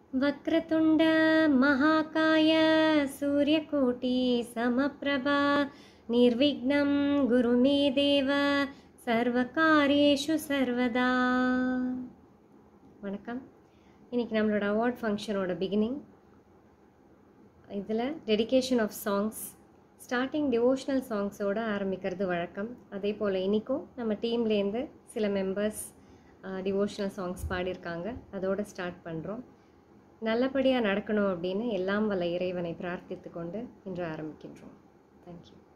वक्रतुण्ड महाकाय सूर्यकोटि समप्रभा निर्विघ्नं गुरु मे देव சர்வகாரியேஷு சர்வதா வணக்கம் இன்றைக்கி நம்மளோட அவார்ட் ஃபங்க்ஷனோட பிகினிங் இதில் dedication of songs starting devotional சாங்ஸோடு ஆரம்பிக்கிறது வழக்கம் அதே போல் இன்றைக்கும் நம்ம டீம்லேருந்து சில மெம்பர்ஸ் டிவோஷனல் சாங்ஸ் பாடியிருக்காங்க அதோடு ஸ்டார்ட் பண்ணுறோம் நல்லபடியாக நடக்கணும் அப்படின்னு எல்லாம் வல்ல இறைவனை பிரார்த்தித்து கொண்டு இன்று ஆரம்பிக்கின்றோம் தேங்க்யூ